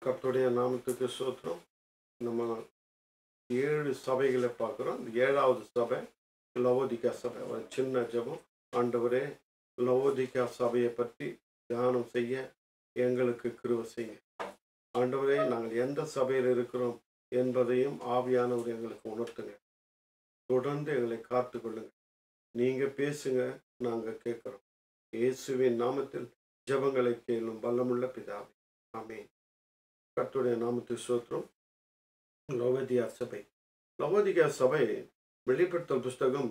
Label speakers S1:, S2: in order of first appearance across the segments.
S1: கர்த்தருடைய நாமத்துக்கு சோத்திரம் நம்ம ஏழு சபைகளை பார்க்குறோம் இந்த ஏழாவது சபை லவோதிகா சபை ஒரு சின்ன ஜெபம் ஆண்டவரே லவோதிகா சபையை பற்றி தியானம் செய்ய எங்களுக்கு கிருபை செய்யுங்க ஆண்டவரே நாங்கள் எந்த சபையில் இருக்கிறோம் என்பதையும் ஆவியானவர் எங்களுக்கு உணர்த்துங்க தொடர்ந்து எங்களை காத்து கொள்ளுங்க நீங்க பேசுங்க நாங்கள் கேட்குறோம் இயேசுவின் நாமத்தில் ஜெபங்களை கேளும் பல்லமுள்ள பிதாவே ஆமென் கர்த்தருடைய நாமத்து சோத்திரம் லவோதியா சபை லவோதியா சபை வெளிப்படுத்தல் புஸ்தகம்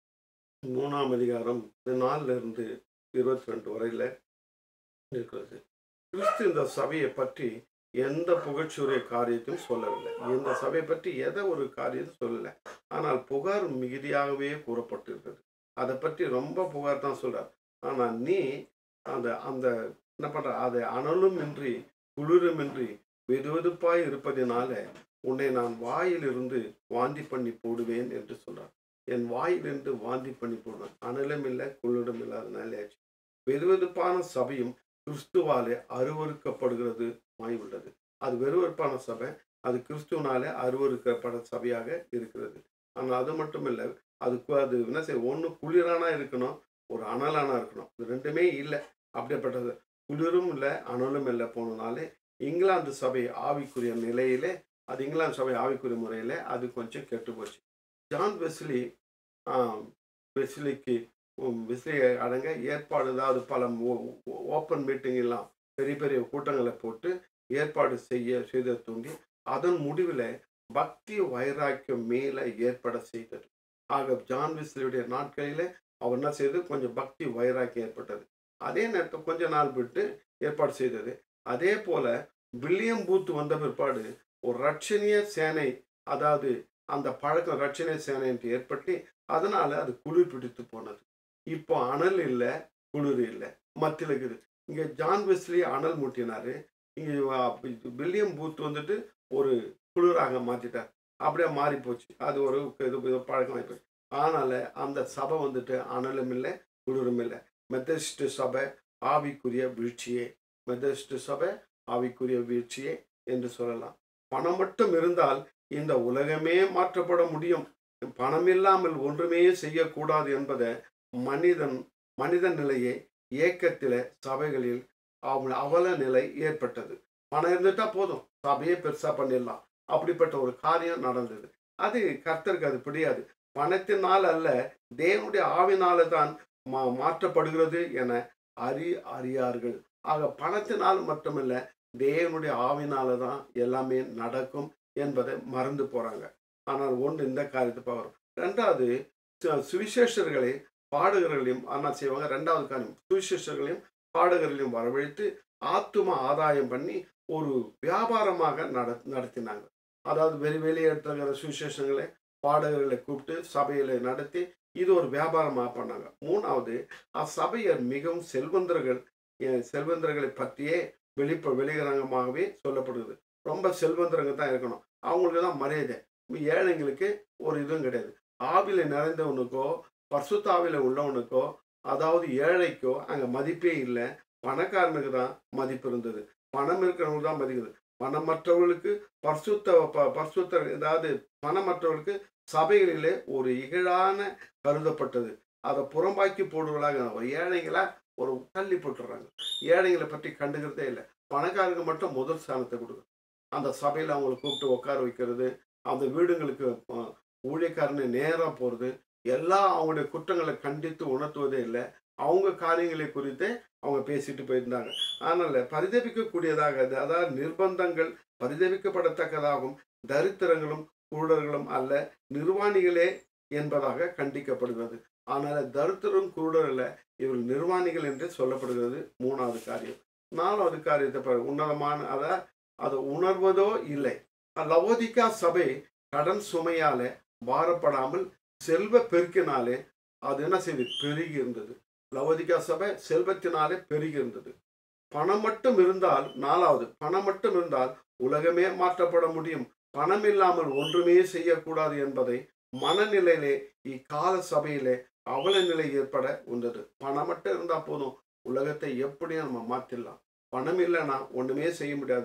S1: மூணாம் அதிகாரம் நாலுல இருந்து இருபத்தி ரெண்டு வரையில இருக்கிறது கிறிஸ்து இந்த சபையை பற்றி எந்த புகழ்ச்சியுடைய காரியத்தையும் சொல்லவில்லை இந்த சபையை பற்றி எதை ஒரு காரியத்தையும் சொல்லலை ஆனால் புகார் மிகுதியாகவே கூறப்பட்டிருக்கிறது அதை பற்றி ரொம்ப புகார் தான் சொல்றார் ஆனால் நீ அந்த அந்த என்ன பண்ற அதை அனலும் இன்றி குளிருமின்றி வெதுவெதுப்பாய் இருப்பதினால உன்னை நான் வாயிலிருந்து வாந்தி பண்ணி போடுவேன் என்று சொல்றார் என் வாயிலிருந்து வாந்தி பண்ணி போடுவேன் அனலும் இல்லை குளிரும் இல்லாதனாலே ஆச்சு வெதுவெதுப்பான சபையும் கிறிஸ்துவாலே அருவறுக்கப்படுகிறது மாய் உள்ளது அது வெறுவெறுப்பான சபை அது கிறிஸ்துவனாலே அருவறுக்கப்பட சபையாக இருக்கிறது ஆனால் அது மட்டும் இல்லை அது கு- அது என்ன செய்ய ஒன்று குளிரானா இருக்கணும் ஒரு அனலானா இருக்கணும் இது ரெண்டுமே இல்லை அப்படிப்பட்டது குளிரும் இல்லை அனலும் இல்லை போனனாலே இங்கிலாந்து சபை ஆவிக்குரிய நிலையிலே அது இங்கிலாந்து சபை ஆவிக்குரிய முறையில் அது கொஞ்சம் கெட்டு போச்சு ஜான் வெஸ்லி ஆம், வெஸ்லிக்கு உம், வெஸ்லி அடங்க ஏற்பாடு அதாவது பல ஓப்பன் மீட்டிங் எல்லாம் பெரிய பெரிய கூட்டங்களை போட்டு ஏற்பாடு செய்ய செய்த தூண்டி அதன் முடிவில் பக்தி வைராக்கியம் மேலே ஏற்பட செய்தது ஆக ஜான் வெஸ்லியுடைய நாட்களிலே அவர் என்ன செய்தது கொஞ்சம் பக்தி வைராக்கியம் ஏற்பட்டது அதே நேரத்தில் கொஞ்ச நாள் விட்டு ஏற்பாடு செய்தது அதே போல வில்லியம் பூத் வந்த பிற்பாடு ஒரு ரட்சணிய சேனை அதாவது அந்த பழக்கம் ரட்சணிய சேனை என்று ஏற்பட்டு அதனால அது குளிர் பிடித்து போனது இப்போ அனல் இல்லை குளிர் இல்லை மத்தியில் இருக்குது இங்கே ஜான் வெஸ்லி அனல் மூட்டினாரு இங்கே வில்லியம் பூத் வந்துட்டு ஒரு குளிராக மாற்றிட்டார் அப்படியே மாறி போச்சு அது ஒரு இது இது பழக்கம் ஆயிப்போச்சு அதனால அந்த சபை வந்துட்டு அனலும் இல்லை குளிரும் இல்லை மெத்தடிஸ்ட் சபை ஆவிக்குரிய வீழ்ச்சியே மெத்தடிஸ்ட் சபை ஆவிக்குரிய வீழ்ச்சியே என்று சொல்லலாம் பணம் மட்டும் இருந்தால் இந்த உலகமே மாற்றப்பட முடியும் பணம் இல்லாமல் ஒன்றுமே செய்யக்கூடாது என்பதை மனிதன் மனித நிலையை ஏக்கத்தில சபைகளில் அவ அவல நிலை ஏற்பட்டது பணம் இருந்துட்டா போதும் சபையே பெருசா பண்ணிடலாம் அப்படிப்பட்ட ஒரு காரியம் நடந்தது அது கர்த்தருக்கு அது பிடியாது பணத்தினால் அல்ல தேவனுடைய ஆவினால தான் மா மாற்றப்படுகிறது என அறி அறியார்கள் ஆக பணத்தினால் மட்டுமல்ல தேவனுடைய ஆவினால தான் எல்லாமே நடக்கும் என்பதை மறந்து போறாங்க ஆனால் ஒன்று இந்த காரியத்தை பார்க்குறோம் ரெண்டாவது சு- சுவிசேஷர்களை பாடகர்களையும் என்ன செய்வாங்க ரெண்டாவது காரியம் சுவிசேஷர்களையும் பாடகர்களையும் வரவழைத்து ஆத்தும ஆதாயம் பண்ணி ஒரு வியாபாரமாக நட நடத்தினாங்க அதாவது வெளி வெளியேற்றுகிற சுவிசேஷங்களை பாடகர்களை கூப்பிட்டு சபையில நடத்தி இது ஒரு வியாபாரமாக பண்ணாங்க மூணாவது அச்சபையர் மிகவும் செல்வந்தர்கள் எ- செல்வந்தர்களை பற்றியே வெளிப்ப வெளியரங்கமாகவே சொல்லப்படுது ரொம்ப செல்வந்தரங்க தான் இருக்கணும் அவங்களுக்கு தான் மரியாதை ஏழைங்களுக்கு ஒரு இதுவும் கிடையாது ஆவில நிறைந்தவனுக்கோ பர்சுத்தாவில உள்ளவனுக்கோ அதாவது ஏழைக்கோ அங்க மதிப்பே இல்லை பணக்காரனுக்கு தான் மதிப்பு இருந்தது பணம் இருக்கிறவங்களுக்கு தான் மதிக்குது பணமற்றவர்களுக்கு பர்சுத்த ப- பர்சுத்த அதாவது பணமற்றவர்களுக்கு சபைகளிலே ஒரு இகழான கருதப்பட்டது அதை புறம்பாக்கி போடுவதாக ஒரு ஏழைங்களா ஒரு தள்ளி போட்டுடுறாங்க ஏழைங்களை பற்றி கண்டுக்கிறதே இல்லை பணக்காரங்க மட்டும் முதல் ஸ்தானத்தை கொடுக்கும் அந்த சபையில் அவங்களை கூப்பிட்டு உட்கார வைக்கிறது அந்த வீடுங்களுக்கு அஹ், ஊழியக்காரனை நேராக போகிறது எல்லாம் அவங்களுடைய குற்றங்களை கண்டித்து உணர்த்துவதே இல்லை அவங்க காரியங்களை குறித்தே அவங்க பேசிட்டு போயிருந்தாங்க அதனால பரிதபிக்கக்கூடியதாக அது அதாவது நிர்பந்தங்கள் பரிதபிக்கப்படத்தக்கதாகும் தரித்திரங்களும் குருடர்களும் அல்ல நிர்வாணிகளே என்பதாக கண்டிக்கப்படுகிறது ஆனால் தரித்திரம் குருடர் அல்ல இவர்கள் நிர்வாணிகள் என்று சொல்லப்படுகிறது மூணாவது காரியம் நாலாவது காரியத்தை பாரு. உன்னதமான அத அதை உணர்வதோ இல்லை லவோதிகா சபை கடன் சுமையால பாரப்படாமல் செல்வ பெருக்கினாலே அது என்ன செய்து பெருகி இருந்தது லவோதிகா சபை செல்வத்தினாலே பெருகி இருந்தது பணம் மட்டும் இருந்தால் நாலாவது பணம் மட்டும் இருந்தால் உலகமே மாற்றப்பட முடியும் பணம் இல்லாமல் ஒன்றுமே செய்யக்கூடாது என்பதை மனநிலையிலே இக்கால சபையிலே அவல நிலை ஏற்பட வந்தது பணம் மட்டும் இருந்தா போதும் உலகத்தை எப்படியும் நம்ம மாத்திடலாம் பணம் இல்லைன்னா ஒண்ணுமே செய்ய முடியாது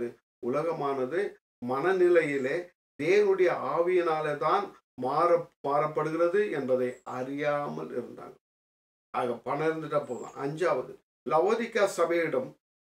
S1: உலகமானது மனநிலையிலே தேவனுடைய ஆவியினாலே தான் மாற மாறப்படுகிறது என்பதை அறியாமல் இருந்தாங்க ஆக பணம் இருந்துட்டா போதும் அஞ்சாவது லவோதிக்கா சபையிடம்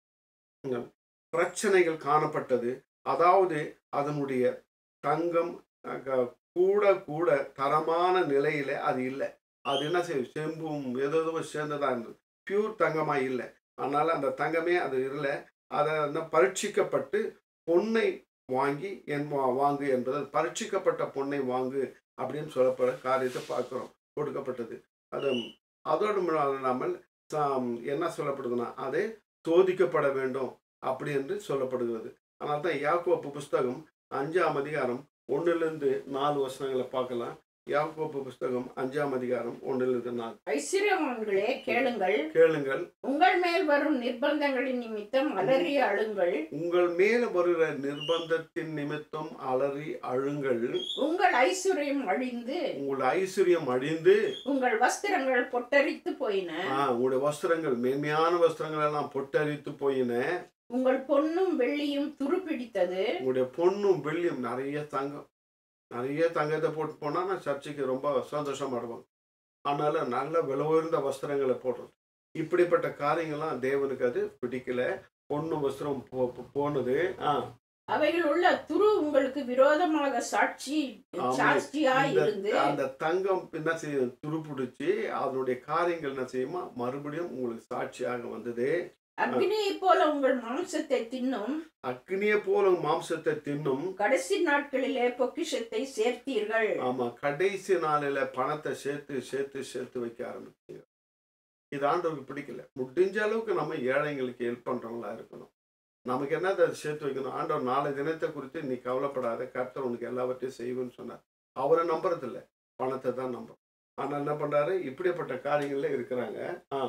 S1: ம், பிரச்சனைகள் காணப்பட்டது அதாவது அதனுடைய தங்கம் அஹ், க- கூட கூட தரமான நிலையில அது இல்லை அது என்ன செய்யும் செம்பும் ஏதோ சேர்ந்ததா இருந்தது பியூர் தங்கமா இல்லை அதனால அந்த தங்கமே அது இல்லை அதை வந்து பரீட்சிக்கப்பட்டு பொன்னை வாங்கி என் வா- வாங்கு என்பது பரீட்சிக்கப்பட்ட பொன்னை வாங்கு அப்படின்னு சொல்லப்படுற காரியத்தை பார்க்கிறோம் கொடுக்கப்பட்டது அது அதோடு மட்டும் இல்லாமல் சாம், என்ன சொல்லப்படுதுன்னா அது சோதிக்கப்பட வேண்டும் அப்படி என்று சொல்லப்படுகிறது அதனால தான் யாக்கோப்பு புஸ்தகம் அஞ்சாம் அதிகாரம் ஒன்றிலிருந்து நாலு வசனங்களை பார்க்கலாம் யாக்கோப்பு புஸ்தகம் அஞ்சாம் அதிகாரம் ஒன்றிலிருந்து நாலு
S2: ஐஸ்வர்யவான்களே கேளுங்கள்
S1: கேளுங்கள்
S2: உங்கள் மேல் வரும் நிர்பந்தங்களின் நிமித்தம் அலறி அழுங்கள்
S1: உங்கள் மேல வருகிற நிர்பந்தத்தின் நிமித்தம் அலறி அழுங்கள்
S2: உங்கள் ஐஸ்வர்யம் அழிந்து
S1: உங்கள் ஐஸ்வர்யம் அழிந்து
S2: உங்கள் வஸ்திரங்கள் பொட்டரித்து போயின
S1: ஆ, உங்களுடைய வஸ்திரங்கள் மேன்மையான வஸ்திரங்கள் எல்லாம் பொட்டரித்து போயின
S2: உங்கள் பொன்னும் வெள்ளியும் துருப்பிடித்தது
S1: உங்களுடைய பொண்ணும் வெள்ளியும் நிறைய தங்கம் நிறைய தங்கத்தை போட்டு போனா நான் சர்ச்சைக்கு ரொம்ப சந்தோஷப்படுவேன் அதனால நல்ல விலை உயர்ந்த வஸ்திரங்களை போடுறது இப்படிப்பட்ட காரியங்கள்லாம் தேவனுக்கு அது பிடிக்கல பொண்ணு வஸ்திரம் போ போ- போனது ஆ
S2: அவைகள் உள்ள துரு உங்களுக்கு விரோதமாக சாட்சி
S1: ஆமென்.
S2: சாட்சியாய்
S1: இந்த-
S2: இருந்து
S1: அந்த தங்கம் என்ன செய்யும் துருப்பிடிச்சு அதனுடைய காரியங்கள் என்ன செய்யுமா மறுபடியும் உங்களுக்கு சாட்சியாக வந்தது
S2: அக்னியைப் போல உங்கள் மாம்சத்தை தின்னும்
S1: அக்னியை போல மாம்சத்தை தின்னும்
S2: கடைசி நாட்களிலே பொக்கிஷத்தை சேர்த்தீர்கள்
S1: ஆமா கடைசி நாளில பணத்தை சேர்த்து சேர்த்து சேர்த்து வைக்க ஆரம்பிச்சீங்க இது ஆண்டவருக்கு பிடிக்கல முடிஞ்ச அளவுக்கு நம்ம ஏழைங்களுக்கு ஹெல்ப் பண்றவங்களா இருக்கணும் நமக்கு என்னத்தை சேர்த்து வைக்கணும் ஆண்டவர் நாளை தினத்தை குறித்து நீ கவலைப்படாத கர்த்தர் உனக்கு எல்லாவற்றையும் செய்வேன்னு சொன்னார் அவரை நம்புறதில்ல பணத்தை தான் நம்புறோம் ஆனா என்ன பண்றாரு இப்படிப்பட்ட காரியங்கள்ல இருக்கிறாங்க ஆ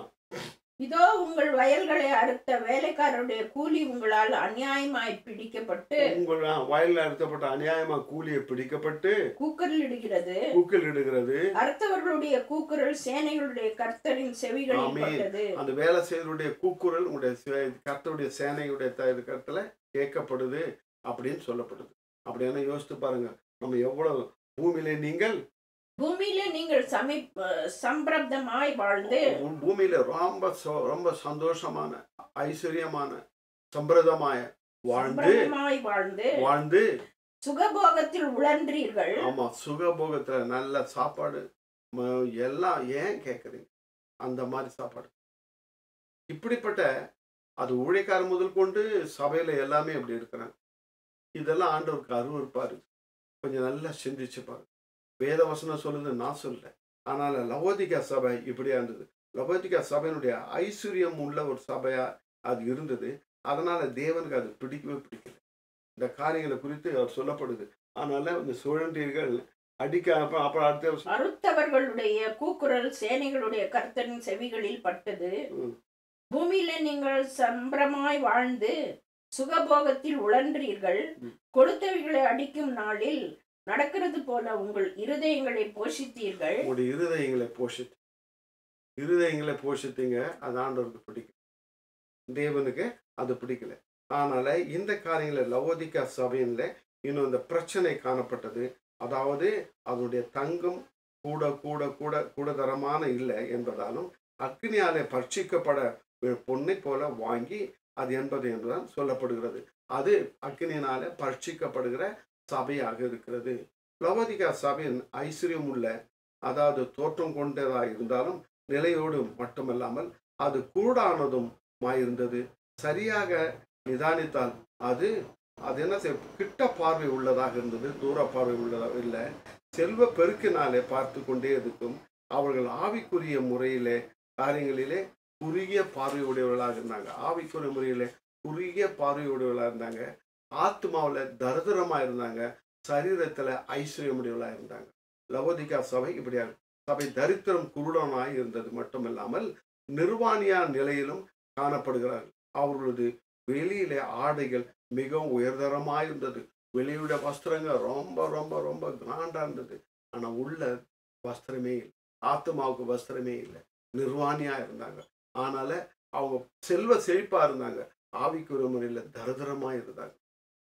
S2: இதோ உங்கள் வயல்களை அறுத்த வேலைக்காரருடைய கூலி உங்களால் அநியாயமாய் பிடிக்கப்பட்டு
S1: உங்கள் ஆ, வயல்ல அறுத்தப்பட்ட அநியாயமா கூலியை பிடிக்கப்பட்டு
S2: கூக்கரிலிடுகிறது
S1: கூக்கில் இடுகிறது
S2: அறுத்தவர்களுடைய கூக்குரல் சேனைகளுடைய கர்த்தரின் செவிகளில்
S1: ஆமென்.
S2: பட்டது
S1: அந்த வேலை செய்யறதுடைய கூக்குரல் உங்களுடைய சே- கர்த்தருடைய சேனையுடைய த- இடத்துல கேட்கப்படுது அப்படின்னு சொல்லப்படுது அப்படியான யோசித்து பாருங்க நம்ம எவ்வளவு பூமியில நீங்கள்
S2: பூமியில நீங்கள் சமி சம்பிரப்தமாய் வாழ்ந்து
S1: பூ- பூமியில ரொம்ப சோ- ரொம்ப சந்தோஷமான ஐஸ்வர்யமான சம்பிரதமாய வாழ்ந்து
S2: சம்பிரப்தமாய் வாழ்ந்து
S1: வாழ்ந்து
S2: சுகபோகத்தில் உழன்றீர்கள்
S1: ஆமா சுகபோகத்துல நல்ல சாப்பாடு ம- எல்லாம் ஏன் கேக்குறீங்க அந்த மாதிரி சாப்பாடு இப்படிப்பட்ட அது ஊழியக்காரர் முதல் கொண்டு சபையில எல்லாமே அப்படி இருக்கிறாங்க இதெல்லாம் ஆண்டவருக்கு அருவருப்பாரு கொஞ்சம் நல்லா சிந்திச்சு பாரு வேத வசனம் சொல்லுது நான் சொல்ல ஆனால் லவோதிகா சபை இப்படியா இருந்தது லவோதிகா சபையினுடைய ஐஸ்வர்யம் உள்ள ஒரு சபையா அது இருந்தது அதனால தேவனுக்கு அது பிடிக்கவே பிடிக்கல இந்த காரியங்களை குறித்து அவர் சொல்லப்படுது அதனால இந்த சுழன்றீர்கள் அடிக்க அப்புறம் அப்புறம் அடுத்த வருஷம்
S2: அறுத்தவர்களுடைய கூக்குரல் சேனைகளுடைய கர்த்தரின் செவிகளில் பட்டது
S1: ம்.
S2: பூமியில நீங்கள் சம்பிரமாய் வாழ்ந்து சுகபோகத்தில் உழன்றீர்கள்
S1: ம்.
S2: கொடுத்தவைகளை அடிக்கும் நாளில் நடக்கிறது போல உங்கள் இருதயங்களை போஷித்தீர்கள்
S1: உங்களுடைய இருதயங்களை போஷித்து இருதயங்களை போஷித்தீங்க அது ஆண்டவருக்கு பிடிக்கும் தேவனுக்கு அது பிடிக்கல அதனால இந்த காரியங்களை லவோதிக்கா சபையில இன்னும் இந்த பிரச்சனை காணப்பட்டது அதாவது அதனுடைய தங்கம் கூட கூட கூட கூட தரமான இல்லை என்பதாலும் அக்னியாலே பட்சிக்கப்பட பொண்ணை போல வாங்கி அது என்பது என்றுதான் சொல்லப்படுகிறது அது அக்னியினாலே பட்சிக்கப்படுகிற சபையாக இருக்கிறது லவோதிகா சபையின் ஐஸ்வர்யம் உள்ள அதாவது தோற்றம் கொண்டதா இருந்தாலும் நிலையோடு மட்டுமல்லாமல் அது கூடானதும் இருந்தது சரியாக நிதானித்தால் அது அது என்ன செய்ய கிட்ட பார்வை உள்ளதாக இருந்தது தூர பார்வை உள்ளதாக இல்லை செல்வ பெருக்கினாலே பார்த்து கொண்டே இருக்கும் அவர்கள் ஆவிக்குரிய முறையிலே காரியங்களிலே குறுகிய பார்வையுடையவர்களாக இருந்தாங்க ஆவிக்குரிய முறையிலே குறுகிய பார்வையுடையவர்களாக இருந்தாங்க ஆத்மாவில் தரித்திரமாக இருந்தாங்க சரீரத்தில் ஐஸ்வர்யமுடையவர்களாக இருந்தாங்க லவோதிகா சபை இப்படியா சபை தரித்திரம் குருடனாய் இருந்தது மட்டுமல்லாமல் நிர்வாணியா நிலையிலும் காணப்படுகிறார்கள் அவர்களது வெளியிலே ஆடைகள் மிகவும் உயர்தரமாக இருந்தது வெளியுடைய வஸ்திரங்கள் ரொம்ப ரொம்ப ரொம்ப கிராண்டா இருந்தது ஆனா உள்ள வஸ்திரமே இல்லை ஆத்மாவுக்கு வஸ்திரமே இல்லை நிர்வாணியா இருந்தாங்க ஆனால அவங்க செல்வ செழிப்பா இருந்தாங்க ஆவிக்குரிய முறையில் தரித்திரமா இருந்தாங்க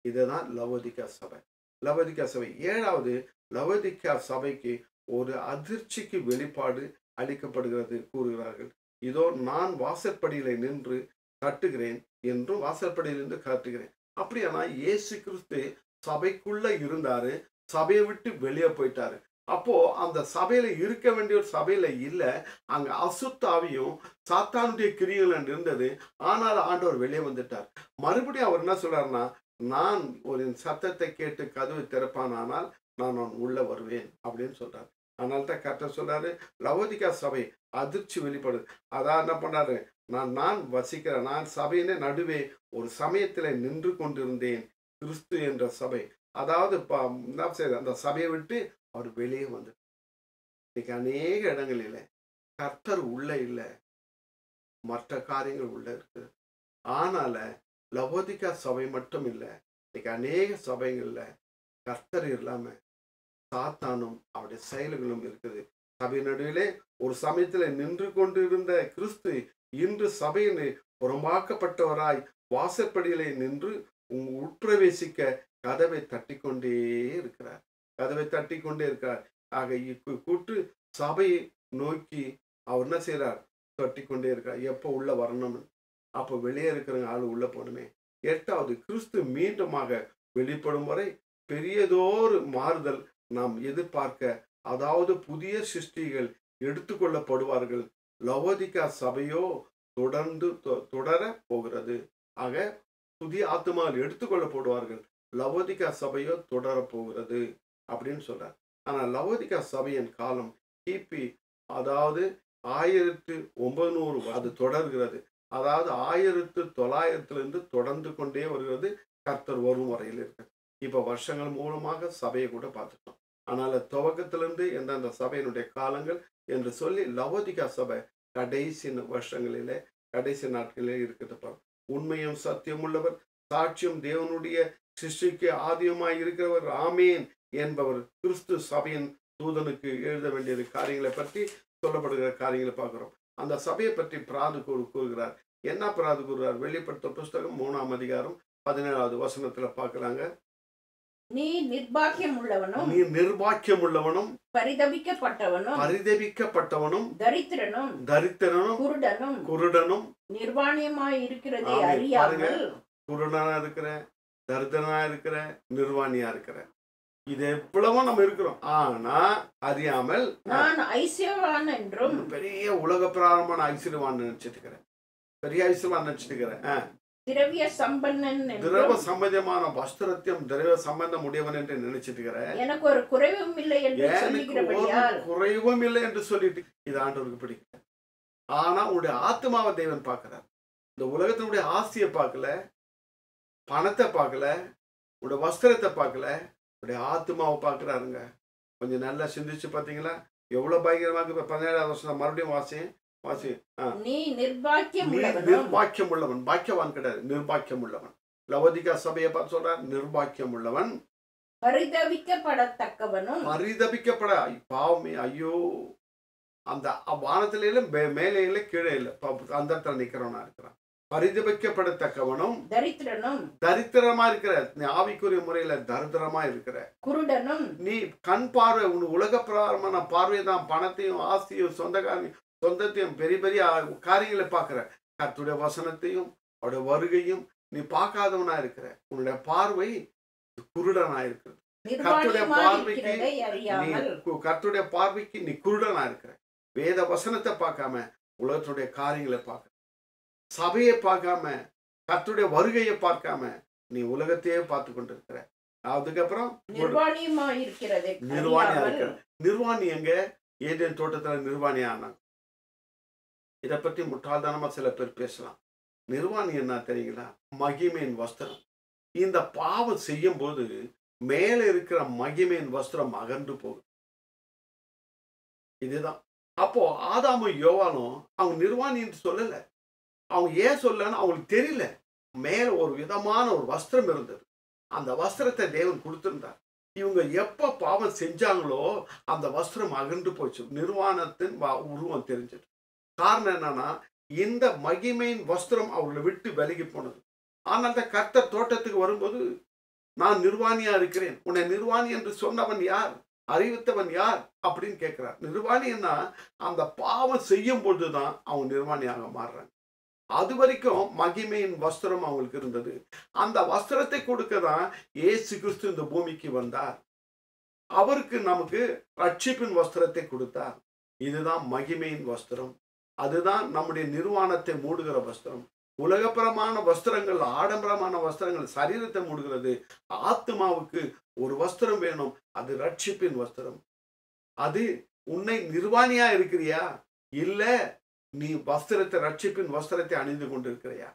S1: இதுதான் லவோதிகா சபை லவோதிகா சபை ஏழாவது லவோதிகா சபைக்கு ஒரு அதிர்ச்சிக்கு வெளிப்பாடு அளிக்கப்படுகிறது கூறுகிறார்கள் இதோ நான் வாசற்படியில நின்று தட்டுகிறேன் என்றும் வாசற்படியிலிருந்து காட்டுகிறேன் அப்படியானா இயேசு கிறிஸ்து சபைக்குள்ள இருந்தாரு சபையை விட்டு வெளியே போயிட்டாரு அப்போ அந்த சபையில இருக்க வேண்டிய ஒரு சபையில இல்ல அங்க அசுத்தாவியும் சாத்தானுடைய கிரிகள் இருந்தது ஆனால் ஆண்டவர் வெளியே வந்துட்டார் மறுபடியும் அவர் என்ன சொல்றாருன்னா நான் ஒரு சத்தத்தை கேட்டு கதவு திறப்பானானால் நான் நான் உள்ள வருவேன் அப்படின்னு சொல்றாரு அதனால தான் கரெக்டாக சொல்றாரு லவோதிகா சபை அதிர்ச்சி வெளிப்படுது அதான் என்ன பண்ணாரு நான் நான் வசிக்கிறேன் நான் சபையினே நடுவே ஒரு சமயத்தில் நின்று கொண்டிருந்தேன் கிறிஸ்து என்ற சபை அதாவது ப- என்ன செய்யுது அந்த சபையை விட்டு அவர் வெளியே வந்து இன்னைக்கு அநேக இடங்களில் கர்த்தர் உள்ள இல்லை மற்ற காரியங்கள் உள்ள இருக்கு ஆனால லவோதிகா சபை மட்டும் இல்லை இன்னைக்கு அநேக சபைகள்ல கர்த்தர் இல்லாம சாத்தானும் அவருடைய செயல்களும் இருக்குது சபை நடுவிலே ஒரு சமயத்துல நின்று கொண்டிருந்த கிறிஸ்து இன்று சபையின் புறம்பாக்கப்பட்டவராய் வாசற்படியிலே நின்று உங் உட்பிரவேசிக்க கதவை தட்டிக்கொண்டே இருக்கிறார் கதவை தட்டிக்கொண்டே இருக்கிறார் ஆக இக்கு- கூட்டு சபையை நோக்கி அவர் என்ன செய்றார் தட்டிக்கொண்டே இருக்கிறார் எப்போ உள்ள வரணும்னு அப்போ வெளியே இருக்கிறவங்க ஆளு உள்ள போகணுமே எட்டாவது கிறிஸ்து மீண்டுமாக வெளிப்படும் வரை பெரியதோர் மாறுதல் நாம் எதிர்பார்க்க அதாவது புதிய சிருஷ்டிகள் எடுத்துக்கொள்ளப்படுவார்கள் லவோதிகா சபையோ தொடர்ந்து தொ- தொடர போகிறது ஆக புதிய ஆத்மாவில் எடுத்துக்கொள்ளப்படுவார்கள் லவோதிகா சபையோ தொடர போகிறது அப்படின்னு சொல்றார் ஆனா லவோதிகா சபையின் காலம் கிபி அதாவது ஆயிரத்து ஒன்பது அது தொடர்கிறது அதாவது ஆயிரத்து தொள்ளாயிரத்திலிருந்து தொடர்ந்து கொண்டே வருகிறது கர்த்தர் வரும் வரையில் இருக்கு இப்ப வருஷங்கள் மூலமாக சபையை கூட பார்த்துட்டோம் அதனால துவக்கத்திலிருந்து எந்தெந்த சபையினுடைய காலங்கள் என்று சொல்லி லவோதிகா சபை கடைசி வருஷங்களிலே கடைசி நாட்களிலே இருக்கிறது பாருங்க உண்மையும் சத்தியம் உள்ளவர் சாட்சியம் தேவனுடைய சிருஷ்டிக்கு ஆதியமாய் இருக்கிறவர் ஆமேன் என்பவர் கிறிஸ்து சபையின் தூதனுக்கு எழுத வேண்டியது காரியங்களை பற்றி சொல்லப்படுகிற காரியங்களை பார்க்கிறோம் அந்த சபையை பற்றி பிராது கூறு கூறுகிறார் என்ன பிராது கூறுகிறார் வெளிப்படுத்த புஸ்தகம் மூணாம் அதிகாரம் பதினேழாவது வசனத்துல பார்க்கலாங்க
S2: நீ நிர்பாக்கியம் உள்ளவனும்
S1: நீ நிர்வாக்கியம் உள்ளவனும்
S2: பரிதபிக்கப்பட்டவனும்
S1: பரிதபிக்கப்பட்டவனும்
S2: தரித்திரனும்
S1: தரித்திரனும்
S2: குருடனும்
S1: குருடனும்
S2: நிர்வாணியமாய் இருக்கிறதை
S1: ஆமென்.
S2: அறியாமல்
S1: குருடனா இருக்கிற தரித்திரனா இருக்கிற நிர்வாணியா இருக்கிற இது எவ்வளவோ நம்ம இருக்கிறோம் ஆனா அறியாமல்
S2: நான் ஐசியவான் என்றும்
S1: பெரிய உலக பிராரமான ஐஸ்வர்யவான் நினைச்சிட்டு இருக்கிறேன் பெரிய ஐஸ்வர்யவான் நினைச்சிட்டு இருக்கிறேன் ஆ.
S2: திரவிய சம்பன்னன்
S1: திரவ
S2: என்றும்
S1: சம்பந்தமான வஸ்திரத்தையும் திரவ சம்பந்தம் உடையவன் என்று நினைச்சிட்டு இருக்கிறேன்
S2: எனக்கு ஒரு குறைவும் இல்லை என்று
S1: எனக்கு ஒரு
S2: சொல்லுகிறபடியால்
S1: குறைவும் இல்லை என்று சொல்லிட்டு இது ஆண்டவருக்கு பிடிக்கல ஆனா உன்னுடைய ஆத்மாவை தேவன் பார்க்கிறார் இந்த உலகத்தினுடைய ஆசையை பார்க்கல பணத்தை பார்க்கல உன்னுடைய வஸ்திரத்தை பார்க்கல உன்னுடைய ஆத்மாவை பார்க்கறாருங்க கொஞ்சம் நல்லா சிந்திச்சு பார்த்தீங்களா எவ்வளவு பயங்கரமாக இப்ப பதினேழாவது வருஷம் மறுபடியும் வாசி வாசி ஆ.
S2: நீ நிர்பாக்கியம்
S1: நீ
S2: உள்ளவனும்
S1: நிர்பாக்கியம் உள்ளவன் பாக்கியவான் கிடையாது நிர்பாக்கியம் உள்ளவன் லவோதிகா சபையை பார்த்து சொல்றார் நிர்பாக்கியம் உள்ளவன்
S2: பரிதவிக்கப்படத்தக்கவனும்
S1: பரிதபிக்கப்பட ஐ- பாவமே ஐயோ அந்த வானத்தில இல்ல மே- மேலே இல்ல கீழே இல்ல ப- அந்த இடத்துல நிக்கிறவனா இருக்கிறான் பரிதபிக்கப்படத்தக்கவனும்
S2: தரித்திரனும்
S1: தரித்திரமா இருக்கிற நீ ஆவிக்குரிய முறையில தரித்திரமா இருக்கிற
S2: குருடனும்
S1: நீ கண் பார்வை உன் உலக பிரகாரமான பார்வை தான் பணத்தையும் ஆஸ்தியும் சொந்தக்காரையும் சொந்தத்தையும் பெரிய பெரிய ஆ- காரியங்களை பார்க்கிற கர்த்தருடைய வசனத்தையும் அவருடைய வருகையும் நீ பார்க்காதவனா இருக்கிற உன்னுடைய பார்வை குருடனா இருக்கிறது கர்த்தருடைய
S2: நிர்வாணியமாய்
S1: பார்வைக்கு
S2: இருக்கிறதை
S1: நீ
S2: அறியாமல்
S1: கு- கர்த்தருடைய பார்வைக்கு நீ குருடனா இருக்கிற வேத வசனத்தை பார்க்காம உலகத்துடைய காரியங்களை பார்க்க சபையை பார்க்காம கர்த்தருடைய வருகையை பார்க்காம நீ உலகத்தையே பார்த்து கொண்டிருக்கிற அதுக்கப்புறம்
S2: நிர்வாணியமாய் இருக்கிறதை
S1: நிர்வாணியா
S2: அறியாமல்
S1: இருக்கிற நிர்வாணி எங்க ஏதேன் தோட்டத்துல நிர்வாணி ஆனாங்க இதை பத்தி முட்டாள்தனமா சில பேர் பேசலாம் நிர்வாணி என்ன தெரியுங்களா மகிமையின் வஸ்திரம் இந்த பாவம் செய்யும் போது மேல இருக்கிற மகிமையின் வஸ்திரம் அகன்று போகுது இதுதான் அப்போ ஆதாமும் யோவானும் அவங்க நிர்வாணின்னு சொல்லல அவங்க ஏன் சொல்லலன்னு அவங்களுக்கு தெரியல மேல ஒரு விதமான ஒரு வஸ்திரம் இருந்தது அந்த வஸ்திரத்தை தேவன் கொடுத்திருந்தார் இவங்க எப்ப பாவம் செஞ்சாங்களோ அந்த வஸ்திரம் அகன்று போச்சு நிர்வாணத்தின் வ- உருவம் தெரிஞ்சது காரணம் என்னன்னா இந்த மகிமையின் வஸ்திரம் அவர்களை விட்டு விலகி போனது ஆனால் தான் கர்த்தர் தோட்டத்துக்கு வரும்போது நான் நிர்வாணியா இருக்கிறேன் உன்னை நிர்வாணி என்று சொன்னவன் யார் அறிவித்தவன் யார் அப்படின்னு கேட்கிறார் நிர்வாணின்னா அந்த பாவம் செய்யும் பொழுதுதான் அவன் நிர்வாணியாக மாறுறான் அது வரைக்கும் மகிமையின் வஸ்திரம் அவங்களுக்கு இருந்தது அந்த வஸ்திரத்தை கொடுக்க தான் ஏசு கிறிஸ்து இந்த பூமிக்கு வந்தார் அவருக்கு நமக்கு ரட்சிப்பின் வஸ்திரத்தை கொடுத்தார் இதுதான் மகிமையின் வஸ்திரம் அதுதான் நம்முடைய நிர்வாணத்தை மூடுகிற வஸ்திரம் உலகப்புறமான வஸ்திரங்கள் ஆடம்பரமான வஸ்திரங்கள் சரீரத்தை மூடுகிறது ஆத்மாவுக்கு ஒரு வஸ்திரம் வேணும் அது ரட்சிப்பின் வஸ்திரம் அது உன்னை நிர்வாணியா இருக்கிறியா இல்ல நீ வஸ்திரத்தை ரட்சிப்பின் வஸ்திரத்தை அணிந்து கொண்டிருக்கிறியா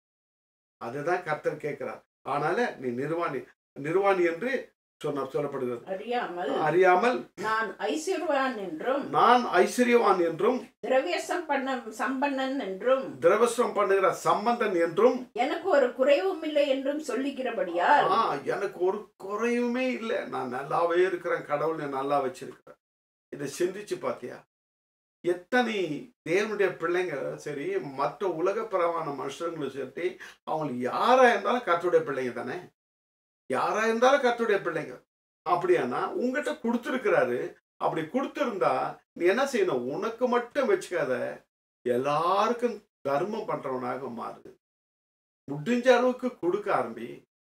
S1: அதுதான் கர்த்தர் கேட்கிறார் ஆனால நீ நிர்வாணி நிர்வாணி என்று சொன்ன சொல்லப்படுகிறது
S2: அறியாமல்
S1: அறியாமல்
S2: நான் ஐஸ்வர்வான் என்றும்
S1: நான் ஐஸ்வர்யவான் என்றும்
S2: திரவிய சம்பன்ன சம்பன்னன் என்றும்
S1: திரவஸ்ரம் பண்ணுகிற சம்பந்தன் என்றும்
S2: எனக்கு ஒரு குறைவும் இல்லை என்றும் சொல்லுகிறபடியால்
S1: ஆ, எனக்கு ஒரு குறையுமே இல்லை நான் நல்லாவே இருக்கிறேன் கடவுள் என்னை நல்லா வச்சிருக்கிறேன் இதை சிந்திச்சு பாத்தியா எத்தனை தேவனுடைய பிள்ளைங்க சரி மற்ற உலகப்பரமான மனுஷங்களும் சரி அவங்க யாரா இருந்தாலும் கர்த்தருடைய பிள்ளைங்க தானே யாரா இருந்தாலும் கர்த்தருடைய பிள்ளைங்க அப்படியானா உங்ககிட்ட கொடுத்துருக்கிறாரு அப்படி கொடுத்துருந்தா நீ என்ன செய்யணும் உனக்கு மட்டும் வச்சுக்காத எல்லாருக்கும் தர்மம் பண்றவனாக மாறு முடிஞ்ச அளவுக்கு கொடுக்க ஆரம்பி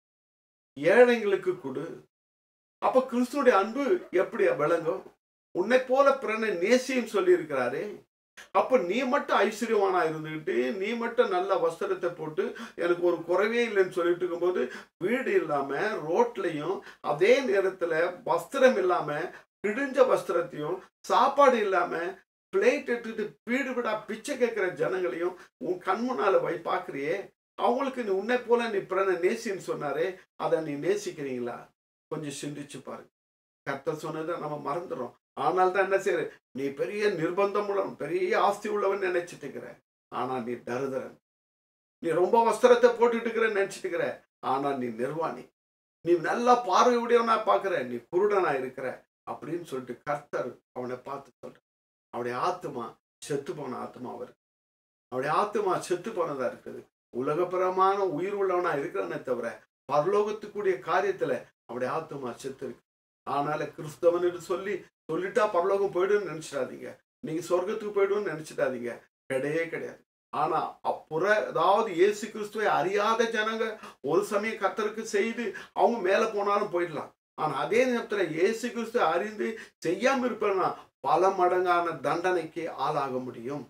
S1: ஏழைங்களுக்கு கொடு அப்ப கிறிஸ்துடைய அன்பு எப்படி விளங்கும் உன்னை போல பிறனை நேசியும் சொல்லி இருக்கிறாரே அப்ப நீ மட்டும் ஐஸ்வர்யவானா இருந்துகிட்டு நீ மட்டும் நல்ல வஸ்திரத்தை போட்டு எனக்கு ஒரு குறைவே இல்லைன்னு சொல்லிட்டு இருக்கும்போது வீடு இல்லாம ரோட்லயும் அதே நேரத்துல வஸ்திரம் இல்லாம பிடிஞ்ச வஸ்திரத்தையும் சாப்பாடு இல்லாம பிளேட் எடுத்துட்டு வீடு விடா பிச்சை கேட்கிற ஜனங்களையும் உன் கண் முன்னால வை பாக்குறியே அவங்களுக்கு நீ உன்னை போல நீ பிறனை நேசின்னு சொன்னாரே அதை நீ நேசிக்கிறீங்களா கொஞ்சம் சிந்திச்சு பாருங்க கர்த்தர் சொன்னதை நம்ம மறந்துடும் ஆனால் தான் என்ன செய்யற நீ பெரிய நிர்பந்தம் உள்ளவன் பெரிய ஆஸ்தி உள்ளவன் நினைச்சிட்டு இருக்கிற ஆனா நீ தருதரன் நீ ரொம்ப வஸ்திரத்தை போட்டுட்டு இருக்கிறன்னு நினைச்சிட்டு இருக்கிற ஆனா நீ நிர்வாணி நீ நல்லா பார்வை உடையவனா பாக்குற நீ குருடனா இருக்கிற அப்படின்னு சொல்லிட்டு கர்த்தர் அவனை பார்த்து சொல்ற அவனுடைய ஆத்மா செத்து போன ஆத்மா அவர் அவனுடைய ஆத்மா செத்து போனதா இருக்குது உலகப்புறமான உயிர் உள்ளவனா இருக்கிறானே தவிர பரலோகத்துக்குரிய காரியத்துல அவனுடைய ஆத்மா செத்து இருக்கு ஆனால கிறிஸ்தவன் என்று சொல்லி சொல்லிட்டா பரலோகம் போயிடும்னு நினைச்சிடாதீங்க நீங்க சொர்க்கத்துக்கு போயிடும்னு நினைச்சிடாதீங்க கிடையவே கிடையாது ஆனா அப்புற அதாவது இயேசு கிறிஸ்துவை அறியாத ஜனங்க ஒரு சமயம் கத்தருக்கு செய்து அவங்க மேல போனாலும் போயிடலாம் ஆனா அதே நேரத்துல இயேசு கிறிஸ்து அறிந்து செய்யாம இருப்பேன்னா பல மடங்கான தண்டனைக்கு ஆளாக முடியும்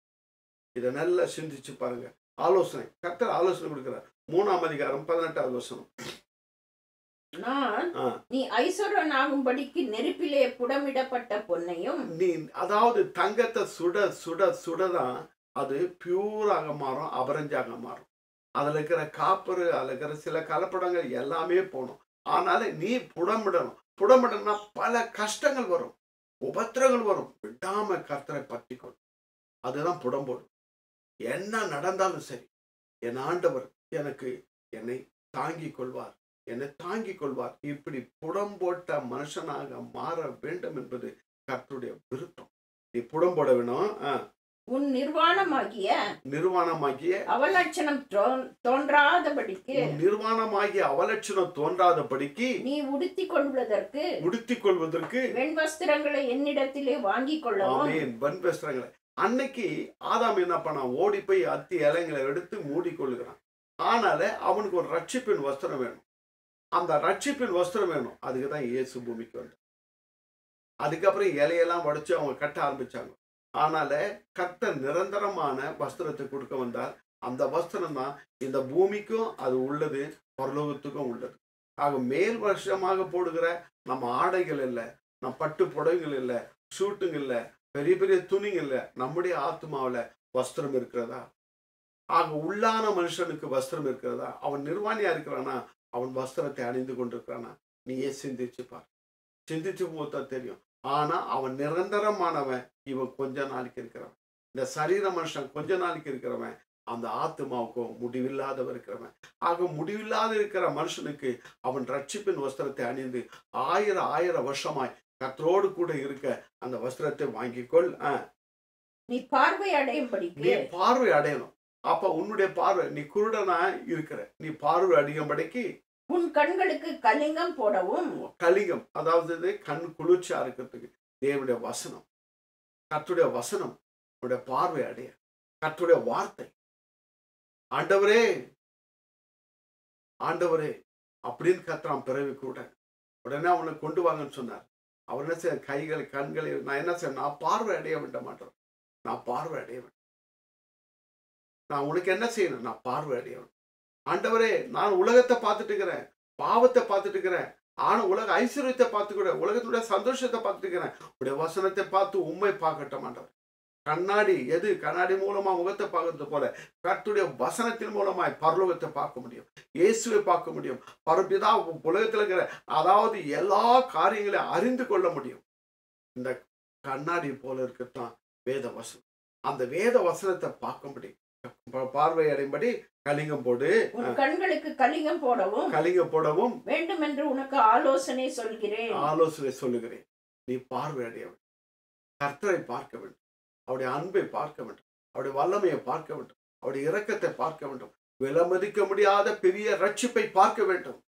S1: இதை நல்லா சிந்திச்சு பாருங்க ஆலோசனை கர்த்தர் ஆலோசனை கொடுக்கிறார் மூணாம் அதிகாரம் பதினெட்டாவது வசனம்
S2: நான்
S1: ஆ.
S2: நீ ஐஸ்வர்யன் ஆகும்படிக்கு நெருப்பிலே புடமிடப்பட்ட பொன்னையும்
S1: நீ அதாவது தங்கத்தை சுட சுட சுடதான் அது பியூராக மாறும் அபரஞ்சாக மாறும் அதுல இருக்கிற காப்பரு அதுல இருக்கிற சில கலப்படங்கள் எல்லாமே போகணும் ஆனால நீ புடமிடணும் புடமிடணும்னா பல கஷ்டங்கள் வரும் உபத்திரங்கள் வரும் விடாம கர்த்தரை பற்றிக்கொள் அதுதான் புடம்போடு என்ன நடந்தாலும் சரி என் ஆண்டவர் எனக்கு என்னை தாங்கிக் கொள்வார் என்னை தாங்கிக் கொள்வார் இப்படி புடம்போட்ட மனுஷனாக மாற வேண்டும் என்பது கர்த்தருடைய விருப்பம் நீ புடம்போட வேணும் ஆ,
S2: உன் நிர்வாணமாகிய
S1: நிர்வாணமாகிய
S2: அவலட்சணம் தோன்- தோன்றாதபடிக்கு
S1: உன் நிர்வாணமாகிய அவலட்சணம் தோன்றாதபடிக்கு
S2: நீ உடுத்திக் கொள்வதற்கு
S1: உடுத்திக் கொள்வதற்கு
S2: வெண்வஸ்திரங்களை என்னிடத்திலே வாங்கிக் கொள்ளவும்
S1: ஆமேன் பன் பேசுறாங்களே அன்னைக்கு ஆதாம் என்ன பண்ணான் ஓடி போய் அத்தி இலைங்களை எடுத்து மூடிக்கொள்கிறான் ஆனால அவனுக்கு ஒரு ரட்சிப்பின் வஸ்திரம் வேணும் அந்த ரட்சிப்பின் வஸ்திரம் வேணும் அதுக்கு தான் இயேசு பூமிக்கு வந்தார் அதுக்கப்புறம் இலையெல்லாம் உடைச்சு அவங்க கட்ட ஆரம்பிச்சாங்க ஆனால கட்ட நிரந்தரமான வஸ்திரத்தை கொடுக்க வந்தார் அந்த வஸ்திரம் தான் இந்த பூமிக்கும் அது உள்ளது பரலோகத்துக்கும் உள்ளது ஆக மேல் வருஷமாக போடுகிற நம்ம ஆடைகள் இல்லை நம்ம பட்டு புடவைகள் இல்லை ஷூட்டுங்க இல்லை பெரிய பெரிய துணிங்க இல்லை நம்முடைய ஆத்மாவில் வஸ்திரம் இருக்கிறதா ஆக உள்ளான மனுஷனுக்கு வஸ்திரம் இருக்கிறதா அவன் நிர்வாணியா இருக்கிறானா அவன் வஸ்திரத்தை அணிந்து கொண்டிருக்கிறானா நீயே சிந்திச்சு பார் சிந்திச்சு போத்தா தெரியும் ஆனா அவன் நிரந்தரமானவன் இவன் கொஞ்ச நாளைக்கு இருக்கிறவன் இந்த சரீர மனுஷன் கொஞ்ச நாளைக்கு இருக்கிறவன் அந்த ஆத்மாவுக்கும் முடிவில்லாதவன் இருக்கிறவன் ஆக முடிவில்லாத இருக்கிற மனுஷனுக்கு அவன் ரட்சிப்பின் வஸ்திரத்தை அணிந்து ஆயிரம் ஆயிரம் வருஷமாய் கத்தரோடு கூட இருக்க அந்த வஸ்திரத்தை வாங்கிக்கொள் ஆ,
S2: நீ பார்வை
S1: நீ
S2: அடையும்படிக்கு
S1: பார்வை அடையணும் அப்ப உன்னுடைய பார்வை நீ குருடனா இருக்கிற நீ பார்வை அடையும்படிக்கு
S2: உன் கண்களுக்கு கலிங்கம் போடவும்
S1: கலிகம் அதாவது இது கண் குளிர்ச்சியா இருக்கிறதுக்கு தேவனுடைய வசனம் கர்த்தருடைய வசனம் உன்னுடைய பார்வை அடைய கர்த்தருடைய வார்த்தை ஆண்டவரே ஆண்டவரே அப்படின்னு கத்துறான் பிறவி கூட உடனே அவனை கொண்டு வாங்கன்னு சொன்னார் அவர் என்ன செய்ய கைகள் கண்களை நான் என்ன செய்ய நான் பார்வை அடைய விட மாட்டேன் நான் பார்வை அடைய வேண்டும் நான் உனக்கு என்ன செய்யணும் நான் பார்வை அடைய வேண்டும் ஆண்டவரே நான் உலகத்தை பார்த்துட்டு இருக்கிறேன் பாவத்தை பார்த்துட்டு இருக்கிறேன் ஆனா உலக ஐஸ்வர்யத்தை பார்த்துக்கூட உலகத்துடைய சந்தோஷத்தை பார்த்துட்டு இருக்கிறேன் உடைய வசனத்தை பார்த்து உண்மை பார்க்கட்டும் ஆண்டவர் கண்ணாடி எது கண்ணாடி மூலமா முகத்தை பார்க்கறது போல கர்த்துடைய வசனத்தின் மூலமாய் பரலோகத்தை பார்க்க முடியும் இயேசுவை பார்க்க முடியும் பரபிதா உலகத்துல இருக்கிற அதாவது எல்லா காரியங்களையும் அறிந்து கொள்ள முடியும் இந்த கண்ணாடி போல இருக்கத்தான் வேத வசனம் அந்த வேத வசனத்தை பார்க்கும்படி ப- பார்வை அடையும்படி கலிங்கம் போடு
S2: உன் கண்களுக்கு கலிங்கம் போடவும்
S1: கலிங்கம் போடவும்
S2: வேண்டுமென்று உனக்கு ஆலோசனை சொல்கிறேன்
S1: ஆலோசனை சொல்லுகிறேன் நீ பார்வை அடைய வேண்டும் கர்த்தரை பார்க்க வேண்டும் அவருடைய அன்பை பார்க்க வேண்டும் அவருடைய வல்லமையை பார்க்க வேண்டும் அவருடைய இரக்கத்தை பார்க்க வேண்டும் விலமதிக்க முடியாத பெரிய ரட்சிப்பை பார்க்க வேண்டும்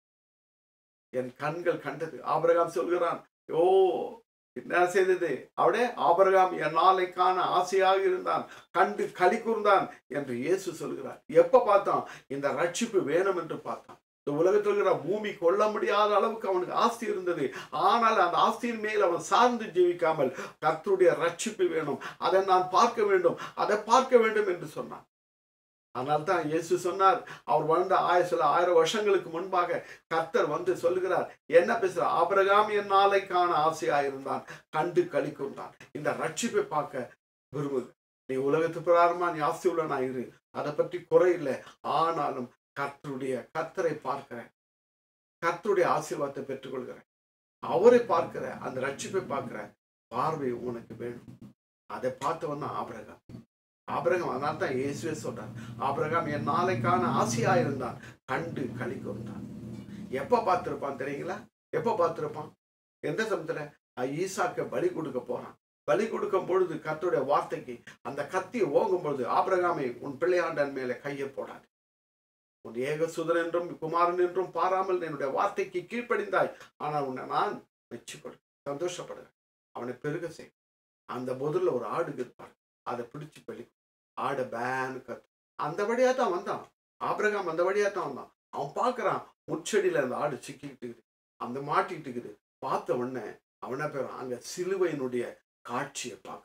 S1: என் கண்கள் கண்டது ஆபிரகாம் சொல்கிறான் ஓ என்ன செய்தது அவடே ஆபிரகாம் என் நாளை காண ஆசையாக இருந்தான் கண்டு களி கூர்ந்தான் என்று இயேசு சொல்கிறார் எப்ப பார்த்தான் இந்த ரட்சிப்பு வேணும் என்று பார்த்தான் இந்த உலகத்தில் இருக்கிற பூமி கொள்ள முடியாத அளவுக்கு அவனுக்கு ஆஸ்தி இருந்தது ஆனால் அந்த ஆஸ்தியின் மேல் அவன் சார்ந்து ஜீவிக்காமல் கர்த்தருடைய ரட்சிப்பு வேணும் அதை நான் பார்க்க வேண்டும் அதை பார்க்க வேண்டும் என்று சொன்னான் ஆனால் தான் இயேசு சொன்னார் அவர் வாழ்ந்த ஆய சில ஆயிரம் வருஷங்களுக்கு முன்பாக கர்த்தர் வந்து சொல்லுகிறார் என்ன பேசுற ஆபிரகாம் என் நாளை காண ஆசையாயிருந்தான் கண்டு களி கொண்டான் இந்த ரட்சிப்பை பார்க்க விரும்புக நீ உலகத்து பிரகாரமா நீ ஆஸ்தி உள்ளனா இரு அதை பற்றி குறை இல்லை ஆனாலும் கர்த்தருடைய கர்த்தரை பார்க்கிறேன் கர்த்தருடைய ஆசீர்வாதத்தை பெற்றுக்கொள்கிறேன் அவரை பார்க்கிற அந்த ரட்சிப்பை பார்க்கிற பார்வை உனக்கு வேணும் அதை பார்த்தவன் தான் ஆபிரகாம் ஆபிரகாம் அதனால தான் இயேசுவே சொல்றார் ஆபிரகாம் என் நாளைக்கான ஆசையாயிருந்தான் கண்டு களி கொண்டான் எப்ப பார்த்திருப்பான் தெரியுங்களா எப்ப பார்த்திருப்பான் எந்த சமயத்துல அஹ் ஈசாக்க பலி கொடுக்க போறான் பலி கொடுக்கும் பொழுது கர்த்தருடைய வார்த்தைக்கு அந்த கத்தி ஓங்கும் பொழுது ஆபிரகாமை உன் பிள்ளையாண்டன் மேலே கையை போடாது உன் ஏக சுதன் என்றும் குமாரன் என்றும் பாராமல் என்னுடைய வார்த்தைக்கு கீழ்ப்படிந்தாய் ஆனால் உன்னை நான் மெச்சுக்கொடு சந்தோஷப்படுகிறேன் அவனை பெருக செய் அந்த முதல்ல ஒரு ஆடு இருப்பார் அதை பிடிச்சு பலி ஆடை பேன்னு கத்து அந்த வழியா தான் வந்தான் ஆபிரகாம் அந்த வழியா தான் வந்தான் அவன் பார்க்கறான் முச்செடியில அந்த ஆடு சிக்கிக்கிட்டு அந்த மாட்டிட்டு இருக்குது பார்த்த உடனே அவன பேர் அங்க சிலுவையினுடைய காட்சியை பார்க்க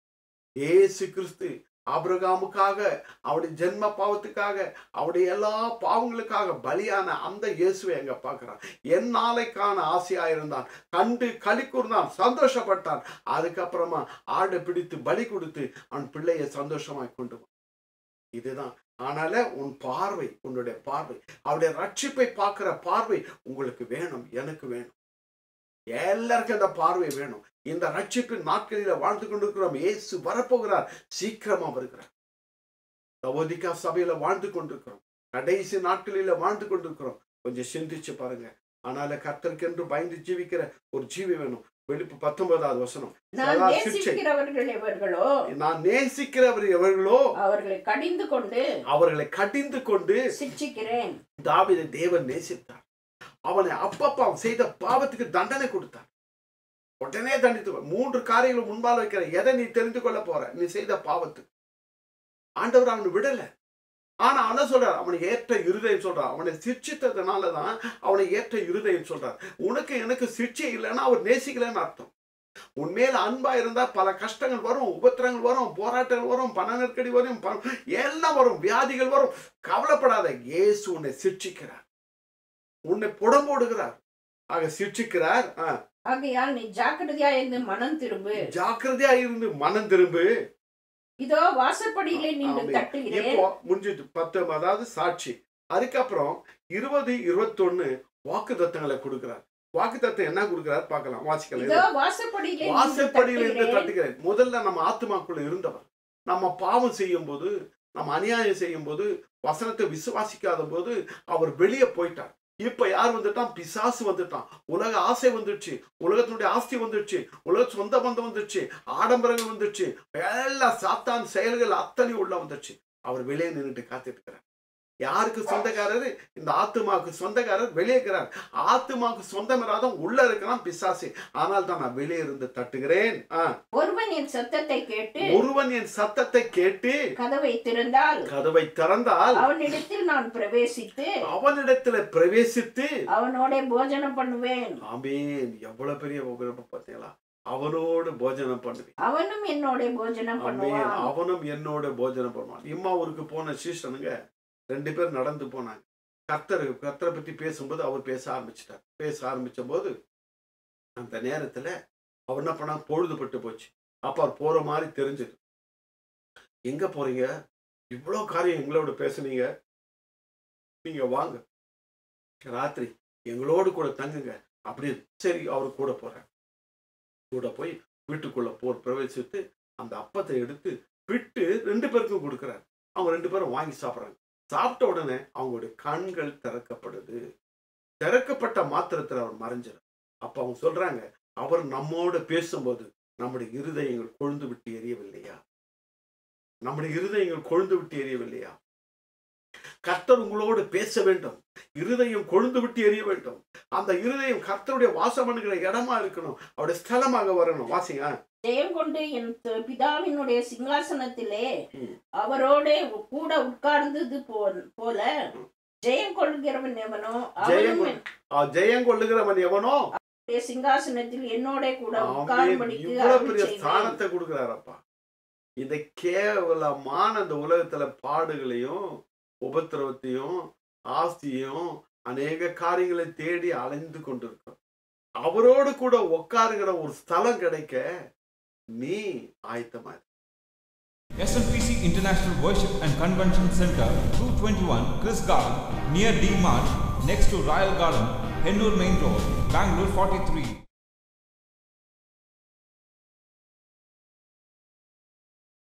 S1: ஏசு கிறிஸ்து ஆபிரகாமுக்காக அவருடைய ஜென்ம பாவத்துக்காக அவருடைய எல்லா பாவங்களுக்காக பலியான அந்த இயேசுவை அங்க பார்க்கிறான் என் நாளைக்கான ஆசையா இருந்தான் கண்டு களி கூர்ந்தான் சந்தோஷப்பட்டான் அதுக்கப்புறமா ஆடை பிடித்து பலி கொடுத்து அவன் பிள்ளையை சந்தோஷமாய் கொண்டு வந்தான். இதுதான் ஆனால உன் பார்வை உன்னுடைய பார்வை அவருடைய ரட்சிப்பை பார்க்கிற பார்வை உங்களுக்கு வேணும் எனக்கு வேணும் எல்லாருக்கும் அந்த பார்வை வேணும் இந்த ரட்சிப்பின் நாட்களில வாழ்ந்து கொண்டிருக்கிறோம் இயேசு வரப்போகிறார் சீக்கிரமா வருகிறார் லவோதிகா சபையில வாழ்ந்து கொண்டிருக்கிறோம் கடைசி நாட்களில வாழ்ந்து கொண்டிருக்கிறோம் கொஞ்சம் சிந்திச்சு பாருங்க ஆனால கர்த்தருக்கென்று பயந்து ஜீவிக்கிற ஒரு ஜீவி வேணும் வெளிப்பு பத்தொன்பதாவது வசனம்
S2: நான்
S1: சதா சிக்ஷை.
S2: நேசிக்கிறவர்கள் எவர்களோ
S1: நான் நேசிக்கிறவர் எவர்களோ
S2: அவர்களை கடிந்து கொண்டு
S1: அவர்களை கடிந்து கொண்டு
S2: சிட்சிக்கிறேன்
S1: தாவீதை தேவன் நேசித்தார் அவனை அப்பப்ப அவன் செய்த பாவத்துக்கு தண்டனை கொடுத்தார் உடனே தண்டித்து மூன்று காரியங்கள் முன்பால் வைக்கிற எதை நீ தெரிந்து கொள்ள போற நீ செய்த பாவத்துக்கு ஆண்டவர் அவனை விடல ஆனா அவன சொல்றார் அவனை ஏற்ற இருதயம் சொல்றார் அவனை சிர்ச்சித்ததுனாலதான் அவனை ஏற்ற இருதயம் சொல்றார் உனக்கு எனக்கு சிர்ச்சை இல்லைன்னா அவர் நேசிக்கலன்னு அர்த்தம் உன்மேல அன்பா இருந்தா பல கஷ்டங்கள் வரும் உபத்திரங்கள் வரும் போராட்டங்கள் வரும் பண நெருக்கடி வரும் ப- எல்லாம் வரும் வியாதிகள் வரும் கவலைப்படாத இயேசு உன்னை சிர்ச்சிக்கிறார் உன்னை புடம்போடுகிறார் ஆக சிர்ச்சிக்கிறார் ஆ,
S2: ஆகையால் நீ ஜாக்கிரதையா இருந்து மனம் திரும்பு
S1: ஜாக்கிரதையா இருந்து மனம் திரும்பு
S2: இதோ வாசற்படியிலே நின்று
S1: ஆமென்.
S2: தட்டுகிறேன்
S1: இப்போ முடிஞ்சிட்டு பத்து அதாவது சாட்சி அதுக்கப்புறம் இருபது இருபத்தொன்னு வாக்கு தத்தங்களை கொடுக்கிறார் வாக்கு தத்தம் என்ன கொடுக்கிறார் பார்க்கலாம்
S2: இதோ
S1: வாசிக்கலாம்
S2: வாசற்படியிலே நின்று
S1: வாசற்படியில் இருந்து
S2: தட்டுகிறேன்
S1: தட்டுகிறேன் முதல்ல நம்ம ஆத்மாக்குள்ள இருந்தவர் நம்ம பாவம் செய்யும் போது நம்ம அநியாயம் செய்யும் போது வசனத்தை விசுவாசிக்காத போது அவர் வெளியே போயிட்டார் இப்ப யார் வந்துட்டான் பிசாசு வந்துட்டான் உலக ஆசை வந்துடுச்சு உலகத்தினுடைய ஆஸ்தி வந்துடுச்சு உலக சொந்த பந்தம் வந்துடுச்சு ஆடம்பரங்கள் வந்துடுச்சு எல்லா சாத்தான் செயல்கள் அத்தனை உள்ள வந்துடுச்சு அவர் வெளியே நின்றுட்டு காத்துட்டு இருக்கிறார் யாருக்கு சொந்தக்காரர் இந்த ஆத்துமாவுக்கு சொந்தக்காரர் வெளியே இருக்கிறார் ஆத்துமாவுக்கு சொந்தம் இராதவன் உள்ள இருக்கிறான் பிசாசு ஆனால் தான் நான் வெளியே இருந்து தட்டுகிறேன் ஆ.
S2: ஒருவன் என் சத்தத்தை கேட்டு
S1: ஒருவன் என் சத்தத்தை கேட்டு
S2: கதவை திறந்தால்
S1: கதவை திறந்தால்
S2: அவனிடத்தில் நான் பிரவேசித்து
S1: அவனிடத்துல பிரவேசித்து
S2: அவனோட போஜனம் பண்ணுவேன்
S1: ஆமீன் எவ்வளவு பெரிய உபயோகம் பார்த்தீங்களா அவனோடு போஜனம் பண்ணுவேன்
S2: அவனும் என்னோட போஜனம்
S1: ஆமென்.
S2: பண்ணுவான்
S1: அவனும் என்னோட போஜனம் பண்ணுவான் இம்மா ஊருக்கு போன சீசனுங்க ரெண்டு பேர் நடந்து போனாங்க கர்த்தர் கர்த்தரை பத்தி பேசும்போது அவர் பேச ஆரம்பிச்சிட்டார் பேச ஆரம்பிச்ச போது அந்த நேரத்துல அவர் என்ன பண்ணா பொழுதுபட்டு போச்சு அப்ப அவர் போற மாதிரி தெரிஞ்சது எங்க போறீங்க இவ்வளோ காரியம் எங்களோட பேசுனீங்க நீங்க வாங்க ராத்திரி எங்களோடு கூட தங்குங்க அப்படி சரி அவர் கூட போறார் கூட போய் வீட்டுக்குள்ள போர் பிரவேசித்து அந்த அப்பத்தை எடுத்து விட்டு ரெண்டு பேருக்கும் கொடுக்குறாரு அவங்க ரெண்டு பேரும் வாங்கி சாப்பிட்றாங்க சாப்பிட்ட உடனே அவங்களுடைய கண்கள் திறக்கப்படுது திறக்கப்பட்ட மாத்திரத்தில் அவர் மறைஞ்சிடும் அப்ப அவங்க சொல்றாங்க அவர் நம்மோட பேசும்போது நம்முடைய இருதயங்கள் கொழுந்து விட்டு எரியவில்லையா நம்முடைய இருதயங்கள் கொழுந்து விட்டு எரியவில்லையா கர்த்தர் உங்களோடு பேச வேண்டும் இருதயம் கொழுந்து விட்டு எரிய வேண்டும் அந்த இருதயம் கர்த்தருடைய வாசம் பண்ணுகிற இடமா இருக்கணும் அவருடைய ஸ்தலமாக வரணும் வாசிங்க
S2: ஜெயம் கொண்டு என் த- பிதாவினுடைய சிங்காசனத்திலே
S1: ம்.
S2: அவரோட கூட உட்கார்ந்தது போல் போல ஜெயம் கொள்கிறவன் எவனோ
S1: ஜெயம்
S2: அவனும்
S1: கொள்- ஆ, ஜெயம் கொள்ளுகிறவன் எவனோ
S2: என்னுடைய சிங்காசனத்தில் என்னோட கூட
S1: ஆமென்.
S2: உட்காரும்படிக்கு
S1: இவ்வளவு
S2: அருள்
S1: பெரிய
S2: செய்வேன்.
S1: ஸ்தானத்தை கொடுக்கிறாரப்பா இந்த கேவலமான இந்த உலகத்துல பாடுகளையும் உபத்திரவத்தையும் ஆஸ்தியும் அநேக காரியங்களை தேடி அலைந்து கொண்டிருக்கிறோம் அவரோடு கூட உட்காருகிற ஒரு ஸ்தலம் கிடைக்க நீ ஆயத்தமா இரு.
S3: SNPC International Worship and Convention Center, 221 Chris Garden, near D Mart, next to Royal Garden, Hennur Main Road, Bangalore 43.